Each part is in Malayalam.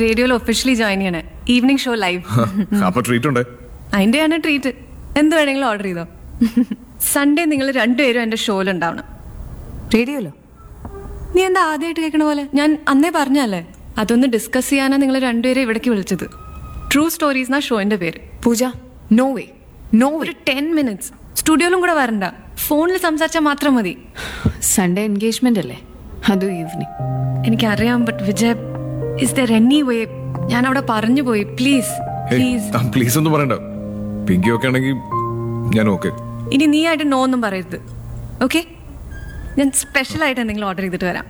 റേഡിയോയിൽ ഒഫീഷ്യലി ജോയിൻ ചെയ്യണേ ഈവനിങ് ഷോ ലൈവ് അപ്പൊ ട്രീറ്റ് ഉണ്ട് അതിന്റെയാണ് ട്രീറ്റ് എന്ത് വേണമെങ്കിലും ഓർഡർ ചെയ്തോ സൺഡേ നിങ്ങൾ രണ്ടുപേരും എൻ്റെ ഷോയിൽ ഉണ്ടാവണം റേഡിയോയിലോ നീ എന്താ ആദ്യമായിട്ട് കേൾക്കണ പോലെ ഞാൻ അന്നേ പറഞ്ഞല്ലേ അതൊന്ന് ഡിസ്കസ് ചെയ്യാനാ നിങ്ങൾ രണ്ടുപേരെ ഇവിടേക്ക് വിളിച്ചത് ട്രൂ സ്റ്റോറീസ് എന്നാ ഷോയിന്റെ പേര് പൂജ നോ വേ നോ വേ ഒരു ടെൻ മിനിറ്റ്സ് സ്റ്റുഡിയോയിലും കൂടെ വരണ്ട ഫോണിൽ സംസാരിച്ചാൽ മാത്രം മതി സൺഡേ എൻഗേജ്മെന്റ് അല്ലേ അതും ഈവനിങ് എനിക്കറിയാം but Vijay is there anyway ഞാൻ അവിടെ പറഞ്ഞു പോയി പ്ലീസ് പ്ലീസ് പ്ലീസ് ഒന്നും പറയണ്ട പിങ്കി ഒക്കെ ആണെങ്കിൽ ഞാൻ ഓക്കെ ഇനി നീ ആയിട്ട് നോ ഒന്നും പറയരുത് ഓക്കെ ഞാൻ സ്പെഷ്യൽ ആയിട്ട് എന്തെങ്കിലും ഓർഡർ ചെയ്തിട്ട് വരാം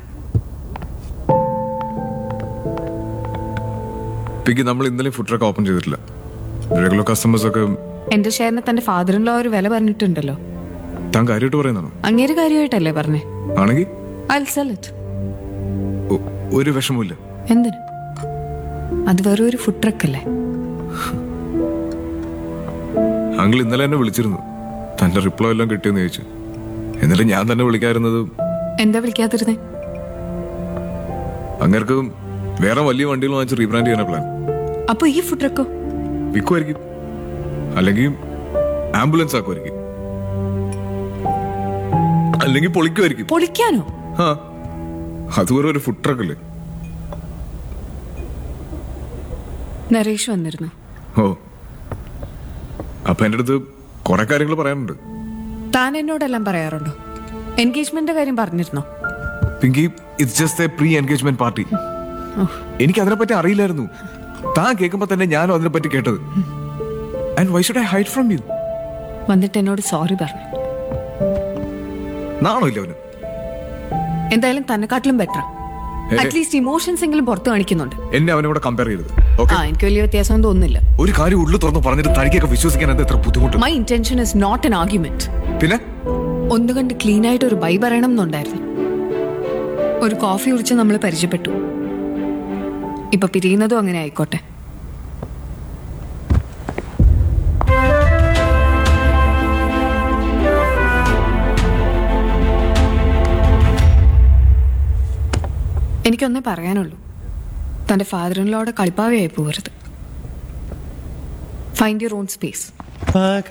പിങ്കി നമ്മൾ ഇന്നലെ ഫുഡ് ട്രക്ക് ഓപ്പൺ ചെയ്തിട്ടില്ല റെഗുലർ കസ്റ്റമേഴ്സ് ഒക്കെ എന്റെ ഷെയറിന് തന്റെ ഫാദറിനുള്ള ഒരു വില പറഞ്ഞിട്ടുണ്ടല്ലോ താൻ കാര്യമായിട്ട് പറയുന്നതാണോ അങ്ങേര് കാര്യമായിട്ടല്ലേ പറഞ്ഞേ ആണെങ്കിൽ ഐ സെൽ ഇറ്റ് ഒ- ഒരു വിഷമമില്ല എന്തിന് അത് വെറും ഒരു ഫുഡ് ട്രക്ക് അല്ലേ അങ്കിൾ ഇന്നലെ എന്നെ വിളിച്ചിരുന്നു തന്റെ റിപ്ലൈ എല്ലാം കിട്ടിയെന്ന് ചോദിച്ചു എന്നിട്ട് ഞാൻ തന്നെ വിളിക്കാറുന്നത് എന്താ വിളിക്കാതിരുന്നേ അങ്ങേർക്ക് വേറെ വലിയ വണ്ടികൾ വാങ്ങിച്ച് റീബ്രാൻഡ് ചെയ്യാനാ പ്ലാൻ അപ്പൊ ഈ ഫുഡ് ട്രക്കോ വിൽക്കുമായിരിക്കും അല്ലെങ്കിൽ ആംബുലൻസ് ആക്കുമായിരിക്കും അല്ലെങ്കിൽ പൊളിക്കുമായിരിക്കും പൊളിക്കാനോ ആ അത് വെറും ഒരു ഫുഡ് ട്രക്കല്ലേ നരേഷ് വന്നിരുന്നു ഓ അപ്പൊ എൻ്റെ അടുത്ത് കുറെ കാര്യങ്ങൾ പറയാനുണ്ട് താൻ എന്നോടെല്ലാം പറയാറുണ്ടോ എൻഗേജ്മെന്റിന്റെ കാര്യം പറഞ്ഞിരുന്നോ Pinky it's just a pre engagement party എനിക്ക് അതിനെപ്പറ്റി അറിയില്ലായിരുന്നു താൻ കേൾക്കുമ്പോ തന്നെ ഞാനും അതിനെപ്പറ്റി കേട്ടത് and why should I hide from you വന്നിട്ട് എന്നോട് സോറി പറഞ്ഞു നാണോ ഇല്ല അവന് എന്തായാലും തന്നെക്കാട്ടിലും ബെറ്റർ ഏ. അറ്റ്ലീസ്റ്റ് ഇമോഷൻസ് എങ്കിലും പുറത്ത് കാണിക്കുന്നുണ്ട് എന്നെ അവനെ കൂടെ കമ്പയർ ചെയ്തത് ആ ഓക്കെ എനിക്ക് വലിയ വ്യത്യാസമൊന്നും തോന്നുന്നില്ല ഒരു കാര്യം ഉള്ളു തുറന്ന് പറഞ്ഞിട്ട് തനിക്കൊക്കെ വിശ്വസിക്കാൻ എന്താ എത്ര ബുദ്ധിമുട്ട് my intention is not an argument പിന്നെ ഒന്ന് കണ്ട് ക്ലീൻ ആയിട്ട് ഒരു ബൈ പറയണം എന്നുണ്ടായിരുന്നു ഒരു കോഫി കുടിച്ച് നമ്മൾ പരിചയപ്പെട്ടു ഇപ്പൊ പിരിയുന്നതും അങ്ങനെ ആയിക്കോട്ടെ എനിക്കൊന്നേ പറയാനുള്ളൂ തന്റെ ഫാദറിനോട് കളിപ്പാവയായി പോകരുത് ഫൈൻഡ് യുവർ ഓൺ സ്പേസ് പക